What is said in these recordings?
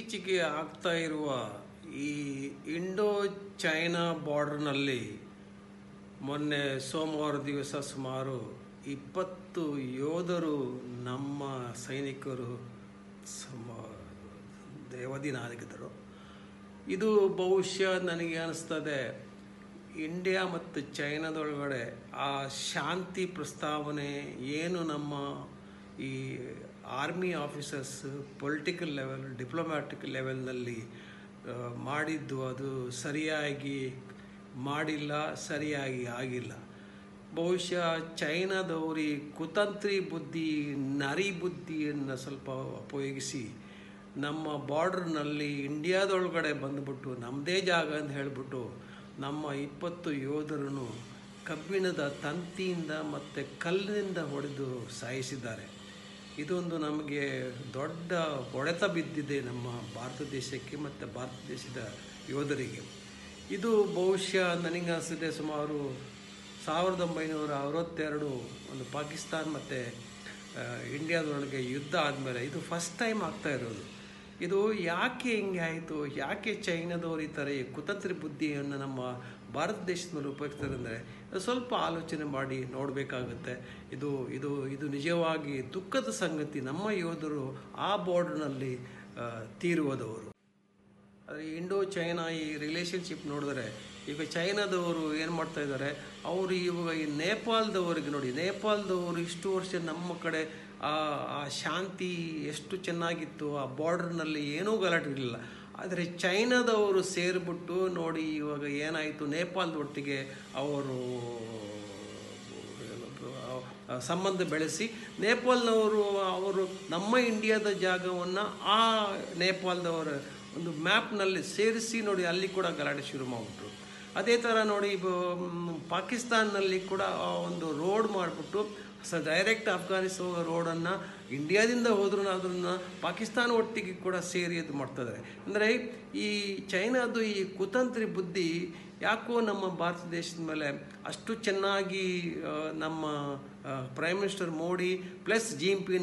ಇತ್ತೀಚೆಗೆ ಆಗ್ತಾ ಇರುವ ಈ ಇಂಡೋ ಚೈನಾ ಬಾರ್ಡರ್ನಲ್ಲಿ ಮೊನ್ನೆ ಸೋಮವಾರ ದಿವಸ ಸುಮಾರು ಇಪ್ಪತ್ತು ಯೋಧರು ನಮ್ಮ ಸೈನಿಕರು ಸಮ ದೇವದಿನಾಗಿದ್ದರು ಇದು ಬಹುಶಃ ನನಗೆ ಅನಿಸ್ತದೆ ಇಂಡಿಯಾ ಮತ್ತು ಚೈನಾದೊಳಗಡೆ ಆ ಶಾಂತಿ ಪ್ರಸ್ತಾವನೆ ಏನು ನಮ್ಮ ಈ army officers political level diplomatic ಲೆವೆಲ್ನಲ್ಲಿ ಆ, ಮಾಡಿದ್ದು ಅದು ಸರಿಯಾಗಿ ಮಾಡಿಲ್ಲ ಸರಿಯಾಗಿ ಆಗಿಲ್ಲ ಬಹುಶಃ ಚೈನಾದವರು ಈ ಕುತಂತ್ರಿ ಬುದ್ಧಿ ನರಿ ಬುದ್ಧಿಯನ್ನು ಸ್ವಲ್ಪ ಉಪಯೋಗಿಸಿ ನಮ್ಮ ಬಾರ್ಡ್ರ್ನಲ್ಲಿ ಇಂಡಿಯಾದೊಳಗಡೆ ಬಂದುಬಿಟ್ಟು ನಮ್ಮದೇ ಜಾಗ ಅಂತ ಹೇಳಿಬಿಟ್ಟು ನಮ್ಮ ಇಪ್ಪತ್ತು ಯೋಧರನ್ನು ಕಬ್ಬಿಣದ ತಂತಿಯಿಂದ ಮತ್ತು ಕಲ್ಲಿನಿಂದ ಹೊಡೆದು ಸಾಯಿಸಿದ್ದಾರೆ ಇದೊಂದು ನಮಗೆ ದೊಡ್ಡ ಹೊಡೆತ ಬಿದ್ದಿದೆ ನಮ್ಮ ಭಾರತ ದೇಶಕ್ಕೆ ಮತ್ತು ಭಾರತ ದೇಶದ ಯೋಧರಿಗೆ ಇದು ಬಹುಶಃ ನನಗೆ ಅನಿಸಿದೆ ಸುಮಾರು ಸಾವಿರದ ಒಂಬೈನೂರ ಅರವತ್ತೆರಡು ಒಂದು ಪಾಕಿಸ್ತಾನ್ ಮತ್ತು ಇಂಡಿಯಾದೊಳಗೆ ಯುದ್ಧ ಆದಮೇಲೆ ಇದು ಫಸ್ಟ್ ಟೈಮ್ ಆಗ್ತಾ ಇರೋದು ಇದು ಯಾಕೆ ಹಿಂಗೆ ಆಯಿತು ಯಾಕೆ ಚೈನಾದವರು ಈ ಥರ ಈ ಕುತಂತ್ರಿ ಬುದ್ಧಿಯನ್ನು ನಮ್ಮ ಭಾರತ ದೇಶದ ಮೇಲೆ ಉಪಯೋಗಿಸ್ತಾರೆ ಅಂದರೆ ಸ್ವಲ್ಪ ಆಲೋಚನೆ ಮಾಡಿ ನೋಡಬೇಕಾಗುತ್ತೆ ಇದು ಇದು ಇದು ನಿಜವಾಗಿ ದುಃಖದ ಸಂಗತಿ ನಮ್ಮ ಯೋಧರು ಆ ಬಾರ್ಡರ್ನಲ್ಲಿ ತೀರುವುದವರು ಆದರೆ ಇಂಡೋ ಚೈನಾ ಈ ರಿಲೇಷನ್ಶಿಪ್ ನೋಡಿದ್ರೆ ಈಗ ಚೈನಾದವರು ಏನು ಮಾಡ್ತಾ ಇದ್ದಾರೆ ಅವರು ಇವಾಗ ಈ ನೇಪಾಳದವರಿಗೆ ನೋಡಿ ನೇಪಾಳದವರು ಇಷ್ಟು ವರ್ಷ ನಮ್ಮ ಕಡೆ ಆ ಆ ಶಾಂತಿ ಎಷ್ಟು ಚೆನ್ನಾಗಿತ್ತು ಆ ಬಾರ್ಡರ್ನಲ್ಲಿ ಏನೂ ಗಲಾಟೆ ಇರಲಿಲ್ಲ ಆದರೆ ಚೈನಾದವರು ಸೇರಿಬಿಟ್ಟು ನೋಡಿ ಇವಾಗ ಏನಾಯಿತು ನೇಪಾಳದ ಒಟ್ಟಿಗೆ ಅವರು ಸಂಬಂಧ ಬೆಳೆಸಿ ನೇಪಾಲ್ನವರು ಅವರು ನಮ್ಮ ಇಂಡಿಯಾದ ಜಾಗವನ್ನು ಆ ನೇಪಾಳದವರ ಒಂದು ಮ್ಯಾಪ್ನಲ್ಲಿ ಸೇರಿಸಿ ನೋಡಿ ಅಲ್ಲಿ ಕೂಡ ಗಲಾಟೆ ಶುರು ಮಾಡಿಬಿಟ್ರು ಅದೇ ಥರ ನೋಡಿ ಬ- ಮ್, ಪಾಕಿಸ್ತಾನ್ನಲ್ಲಿ ಕೂಡ ಆ ಒಂದು ರೋಡ್ ಮಾಡಿಬಿಟ್ಟು ಸ ಡೈರೆಕ್ಟ್ ಅಫ್ಘಾನಿಸ್ತಾನ ಹೋಗೋ ರೋಡನ್ನು ಇಂಡಿಯಾದಿಂದ ಹೋದ್ರೂ ಅದನ್ನು ಪಾಕಿಸ್ತಾನ ಒಟ್ಟಿಗೆ ಕೂಡ ಸೇರಿ ಇದು ಮಾಡ್ತಿದ್ದಾರೆ ಅಂದರೆ ಈ ಚೈನಾದು ಈ ಕುತಂತ್ರಿ ಬುದ್ಧಿ ಯಾಕೋ ನಮ್ಮ ಭಾರತ ದೇಶದ ಮೇಲೆ ಅಷ್ಟು ಚೆನ್ನಾಗಿ ಆ, ನಮ್ಮ prime minister Modi plus Jinping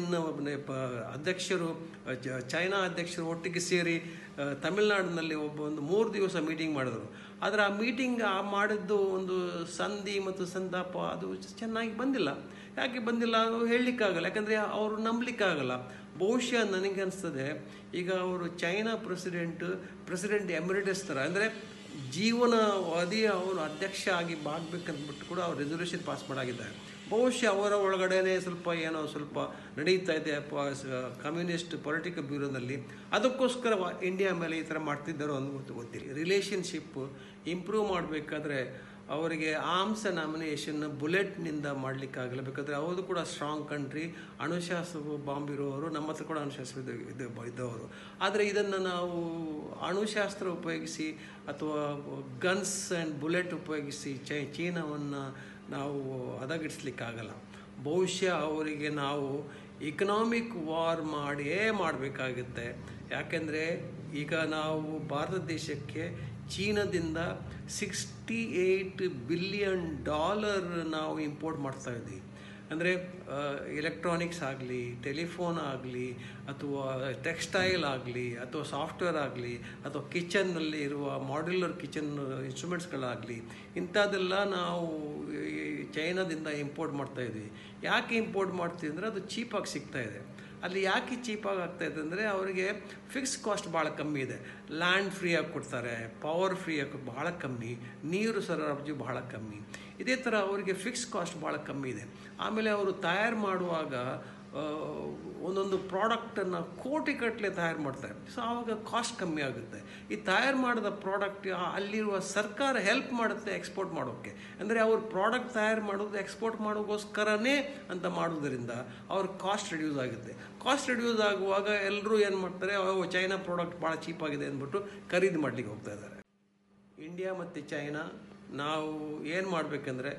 ಅಧ್ಯಕ್ಷರು ಆ, ಚ- ಚೈನಾ ಅಧ್ಯಕ್ಷರು ಒಟ್ಟಿಗೆ ಸೇರಿ ಆ, ತಮಿಳ್ನಾಡಿನಲ್ಲಿ ಒಬ್ಬ ಒಂದು ಮೂರು ದಿವಸ ಮೀಟಿಂಗ್ ಮಾಡಿದ್ರು ಆದರೆ ಆ ಮೀಟಿಂಗ್ ಆ ಮಾಡಿದ್ದು ಒಂದು ಸಂಧಿ ಮತ್ತು ಸಂತಾಪ ಅದು ಚೆನ್ನಾಗಿ ಬಂದಿಲ್ಲ ಯಾಕೆ ಬಂದಿಲ್ಲ ಅದು ಹೇಳಲಿಕ್ಕಾಗಲ್ಲ ಯಾಕಂದರೆ ಅವರು ನಂಬಲಿಕ್ಕಾಗಲ್ಲ ಬಹುಶಃ ನನಗೆ ಅನಿಸ್ತದೆ ಈಗ ಅವರು ಚೈನಾ ಪ್ರೆಸಿಡೆಂಟ್ ಪ್ರೆಸಿಡೆಂಟ್ ಎಮಿರೇಟಸ್ ಥರ ಅಂದರೆ ಜೀವನ ಅವಧಿ ಅವರು ಅಧ್ಯಕ್ಷ ಆಗಿ ಬಾಗ್ಬೇಕಂದ್ಬಿಟ್ಟು ಕೂಡ ಅವ್ರು ರೆಸಲ್ಯೂಷನ್ ಪಾಸ್ ಮಾಡಾಗಿದ್ದಾರೆ ಬಹುಶಃ ಅವರ ಒಳಗಡೆನೆ ಸ್ವಲ್ಪ ಏನೋ ಸ್ವಲ್ಪ ನಡೀತಾ ಇದೆ ಕಮ್ಯುನಿಸ್ಟ್ ಪೊಲಿಟಿಕಲ್ ಬ್ಯೂರೋದಲ್ಲಿ ಅದಕ್ಕೋಸ್ಕರ ವ- ಇಂಡಿಯಾ ಮೇಲೆ ಈ ಥರ ಮಾಡ್ತಿದ್ದಾರೋ ಅನ್ನೋದು ಗೊತ್ತಿಲ್ಲ ರಿಲೇಷನ್ಶಿಪ್ ಇಂಪ್ರೂವ್ ಮಾಡಬೇಕಾದ್ರೆ ಅವರಿಗೆ ಆರ್ಮ್ಸ್ ನಾಮಿನೇಷನ್ ಬುಲೆಟ್ನಿಂದ ಮಾಡಲಿಕ್ಕಾಗಲ್ಲ ಬೇಕಾದರೆ ಅವರು ಕೂಡ ಸ್ಟ್ರಾಂಗ್ ಕಂಟ್ರಿ ಅಣುಶಾಸ್ತ್ರ ಬಾಂಬ್ ಇರೋರು ನಮ್ಮ ಹತ್ರ ಕೂಡ ಅಣುಶಾಸ್ತ್ರ ಇದು ಇದು ಇದ್ದವರು ಆದರೆ ಇದನ್ನು ನಾವು ಅಣುಶಾಸ್ತ್ರ ಉಪಯೋಗಿಸಿ ಅಥವಾ ಗನ್ಸ್ ಆ್ಯಂಡ್ ಬುಲೆಟ್ ಉಪಯೋಗಿಸಿ ಚೈ ಚೀನಾವನ್ನು ನಾವು ಹದಗೆಡಿಸ್ಲಿಕ್ಕಾಗಲ್ಲ ಬಹುಶಃ ಅವರಿಗೆ ನಾವು ಇಕನಾಮಿಕ್ ವಾರ್ ಮಾಡಿಯೇ ಮಾಡಬೇಕಾಗುತ್ತೆ ಯಾಕೆಂದರೆ ಈಗ ನಾವು ಭಾರತ ದೇಶಕ್ಕೆ ಚೀನಾದಿಂದ ಸಿಕ್ಸ್ಟಿ ಏಯ್ಟ್ ಬಿಲಿಯನ್ ಡಾಲರ್ ನಾವು ಇಂಪೋರ್ಟ್ ಮಾಡ್ತಾ ಇದ್ದೀವಿ ಅಂದರೆ ಎಲೆಕ್ಟ್ರಾನಿಕ್ಸ್ ಆಗಲಿ ಟೆಲಿಫೋನ್ ಆಗಲಿ ಅಥವಾ ಟೆಕ್ಸ್ಟೈಲ್ ಆಗಲಿ ಅಥವಾ ಸಾಫ್ಟ್ವೇರ್ ಆಗಲಿ ಅಥವಾ ಕಿಚನ್ನಲ್ಲಿ ಇರುವ ಮಾಡ್ಯುಲರ್ ಕಿಚನ್ ಇನ್ಸ್ಟ್ರೂಮೆಂಟ್ಸ್ಗಳಾಗಲಿ ಇಂಥದ್ದೆಲ್ಲ ನಾವು ಈ ಚೈನಾದಿಂದ ಇಂಪೋರ್ಟ್ ಮಾಡ್ತಾ ಇದ್ವಿ ಯಾಕೆ ಇಂಪೋರ್ಟ್ ಮಾಡ್ತೀವಿ ಅಂದರೆ ಅದು ಚೀಪಾಗಿ ಸಿಗ್ತಾ ಇದೆ ಅಲ್ಲಿ ಯಾಕೆ ಚೀಪಾಗಿ ಆಗ್ತಾ ಇದೆ ಅಂದರೆ ಅವರಿಗೆ ಫಿಕ್ಸ್ ಕಾಸ್ಟ್ ಭಾಳ ಕಮ್ಮಿ ಇದೆ ಲ್ಯಾಂಡ್ ಫ್ರೀಯಾಗಿ ಕೊಡ್ತಾರೆ ಪವರ್ ಫ್ರೀಯಾಗಿ ಭಾಳ ಕಮ್ಮಿ ನೀರು ಸರಬರಾಜು ಬಹಳ ಕಮ್ಮಿ ಇದೇ ಥರ ಅವರಿಗೆ ಫಿಕ್ಸ್ ಕಾಸ್ಟ್ ಭಾಳ ಕಮ್ಮಿ ಇದೆ ಆಮೇಲೆ ಅವರು ತಯಾರು ಮಾಡುವಾಗ ಆ, ಒಂದೊಂದು ಪ್ರಾಡಕ್ಟನ್ನು ಕೋಟಿಗಟ್ಟಲೆ ತಯಾರು ಮಾಡ್ತಾರೆ ಸೊ ಆವಾಗ ಕಾಸ್ಟ್ ಕಮ್ಮಿ ಆಗುತ್ತೆ ಈ ತಯಾರು ಮಾಡಿದ ಪ್ರಾಡಕ್ಟ್ ಅಲ್ಲಿರುವ ಸರ್ಕಾರ ಹೆಲ್ಪ್ ಮಾಡುತ್ತೆ ಎಕ್ಸ್ಪೋರ್ಟ್ ಮಾಡೋಕ್ಕೆ ಅಂದರೆ ಅವ್ರ ಪ್ರಾಡಕ್ಟ್ ತಯಾರು ಮಾಡೋದು ಎಕ್ಸ್ಪೋರ್ಟ್ ಮಾಡೋಕ್ಕೋಸ್ಕರನೇ ಅಂತ ಮಾಡೋದರಿಂದ ಅವ್ರ ಕಾಸ್ಟ್ ರಿಡ್ಯೂಸ್ ಆಗುತ್ತೆ ಕಾಸ್ಟ್ ರಿಡ್ಯೂಸ್ ಆಗುವಾಗ ಎಲ್ಲರೂ ಏನು ಮಾಡ್ತಾರೆ ಓ ಚೈನಾ ಪ್ರಾಡಕ್ಟ್ ಭಾಳ ಚೀಪ್ ಆಗಿದೆ ಅಂದ್ಬಿಟ್ಟು ಖರೀದಿ ಮಾಡಲಿಕ್ಕೆ ಹೋಗ್ತಾ ಇದ್ದಾರೆ ಇಂಡಿಯಾ ಮತ್ತು ಚೈನಾ ನಾವು ಏನು ಮಾಡಬೇಕಂದ್ರೆ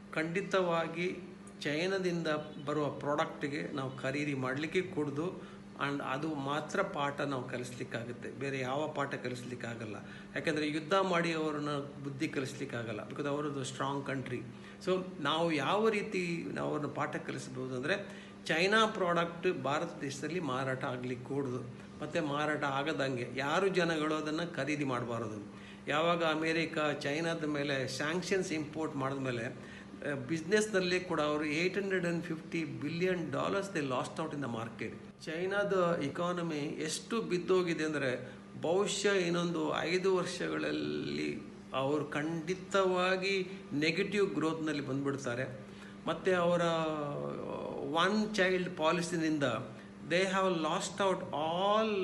ಖಂಡಿತವಾಗಿ ಚೈನಾದಿಂದ ಬರುವ ಪ್ರಾಡಕ್ಟಿಗೆ ನಾವು ಖರೀದಿ ಮಾಡಲಿಕ್ಕೆ ಕೊಡದು ಆ್ಯಂಡ್ ಅದು ಮಾತ್ರ ಪಾಠ ನಾವು ಕಲಿಸ್ಲಿಕ್ಕಾಗುತ್ತೆ ಬೇರೆ ಯಾವ ಪಾಠ ಕಲಿಸ್ಲಿಕ್ಕಾಗಲ್ಲ ಯಾಕಂದರೆ ಯುದ್ಧ ಮಾಡಿ ಅವ್ರನ್ನ ಬುದ್ಧಿ ಕಲಿಸ್ಲಿಕ್ಕಾಗಲ್ಲ ಬಿಕಾಸ್ ಅವರದ್ದು ಸ್ಟ್ರಾಂಗ್ ಕಂಟ್ರಿ ಸೊ ನಾವು ಯಾವ ರೀತಿ ನಾವು ಅವ್ರನ್ನ ಪಾಠ ಕಲಿಸ್ಬೋದು ಅಂದರೆ ಚೈನಾ ಪ್ರಾಡಕ್ಟ್ ಭಾರತ ದೇಶದಲ್ಲಿ ಮಾರಾಟ ಆಗಲಿಕ್ಕೆ ಕೂಡುದು ಮತ್ತು ಮಾರಾಟ ಆಗದಂಗೆ ಯಾರು ಜನಗಳು ಅದನ್ನು ಖರೀದಿ ಮಾಡಬಾರದು ಯಾವಾಗ ಅಮೇರಿಕಾ ಚೈನಾದ ಮೇಲೆ ಸ್ಯಾಂಕ್ಷನ್ಸ್ ಇಂಪೋರ್ಟ್ ಮಾಡಿದ್ಮೇಲೆ ಬಿಸ್ನೆಸ್ನಲ್ಲಿ ಕೂಡ ಅವರು eight hundred and fifty billion dollars they lost out in the market ಚೈನಾದ ಇಕಾನಮಿ ಎಷ್ಟು ಬಿದ್ದೋಗಿದೆ ಅಂದರೆ ಬಹುಶಃ ಇನ್ನೊಂದು ಐದು ವರ್ಷಗಳಲ್ಲಿ ಅವರು ಖಂಡಿತವಾಗಿ ನೆಗೆಟಿವ್ ಗ್ರೋತ್ನಲ್ಲಿ ಬಂದ್ಬಿಡ್ತಾರೆ ಮತ್ತು ಅವರ ಒನ್ ಚೈಲ್ಡ್ ಪಾಲಿಸಿನಿಂದ they have lost out all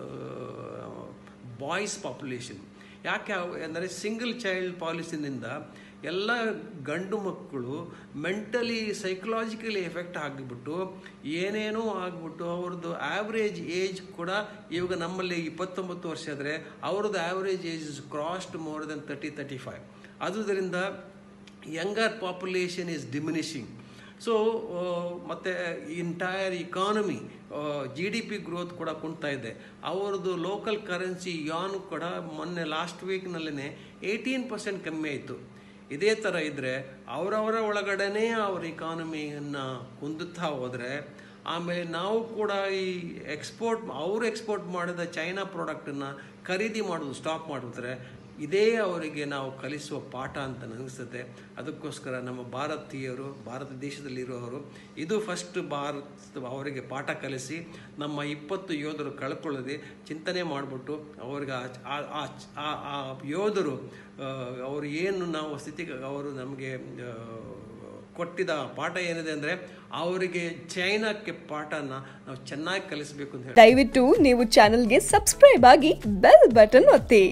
boys population ಯಾಕೆ ಅಂದರೆ ಸಿಂಗಲ್ ಚೈಲ್ಡ್ ಪಾಲಿಸಿನಿಂದ ಎಲ್ಲ ಗಂಡು ಮಕ್ಕಳು ಮೆಂಟಲಿ ಸೈಕಲಾಜಿಕಲಿ ಎಫೆಕ್ಟ್ ಆಗಿಬಿಟ್ಟು ಏನೇನೋ ಆಗಿಬಿಟ್ಟು ಅವ್ರದ್ದು ಆವ್ರೇಜ್ ಏಜ್ ಕೂಡ ಇವಾಗ ನಮ್ಮಲ್ಲಿ ಇಪ್ಪತ್ತೊಂಬತ್ತು ವರ್ಷ ಆದರೆ ಅವ್ರದ್ದು average age is crossed more than thirty thirty five ಅದುದರಿಂದ younger population is diminishing so ಮತ್ತು entire economy G D P growth ಕೂಡ ಕುಂತಾ ಇದೆ ಅವ್ರದ್ದು ಲೋಕಲ್ ಕರೆನ್ಸಿ ಯಾನ್ ಕೂಡ ಮೊನ್ನೆ ಲಾಸ್ಟ್ ವೀಕ್ನಲ್ಲೇ ಏಯ್ಟೀನ್ ಪರ್ಸೆಂಟ್ ಕಮ್ಮಿ ಆಯಿತು ಇದೇ ಥರ ಇದ್ದರೆ ಅವರವರ ಒಳಗಡೆನೇ ಅವ್ರ ಇಕಾನಮಿಯನ್ನು ಕುಂದುತ್ತಾ ಹೋದರೆ ಆಮೇಲೆ ನಾವು ಕೂಡ ಈ ಎಕ್ಸ್ಪೋರ್ಟ್ ಅವರು ಎಕ್ಸ್ಪೋರ್ಟ್ ಮಾಡಿದ ಚೈನಾ ಪ್ರಾಡಕ್ಟನ್ನು ಖರೀದಿ ಮಾಡೋದು ಸ್ಟಾಪ್ ಮಾಡಿದ್ರೆ ಇದೇ ಅವರಿಗೆ ನಾವು ಕಲಿಸುವ ಪಾಠ ಅಂತ ನನಗಿಸುತ್ತೆ ಅದಕ್ಕೋಸ್ಕರ ನಮ್ಮ ಭಾರತೀಯರು ಭಾರತ ದೇಶದಲ್ಲಿರುವವರು ಇದು ಫಸ್ಟ್ ಭಾರತ ಅವರಿಗೆ ಪಾಠ ಕಲಿಸಿ ನಮ್ಮ ಇಪ್ಪತ್ತು ಯೋಧರು ಕಳ್ಕೊಳ್ಳದೆ ಚಿಂತನೆ ಮಾಡಿಬಿಟ್ಟು ಅವ್ರಿಗೆ ಆ ಯೋಧರು ಅವರು ಏನು ನಾವು ಸ್ಥಿತಿ ಅವರು ನಮಗೆ ಕೊಟ್ಟಿದ ಪಾಠ ಏನಿದೆ ಅಂದರೆ ಅವರಿಗೆ ಚೈನಾಕ್ಕೆ ಪಾಠನ ನಾವು ಚೆನ್ನಾಗಿ ಕಲಿಸಬೇಕು ಅಂತ ಹೇಳಿ ದಯವಿಟ್ಟು ನೀವು ಚಾನೆಲ್ಗೆ ಸಬ್ಸ್ಕ್ರೈಬ್ ಆಗಿ ಬೆಲ್ ಬಟನ್ ಒತ್ತಿ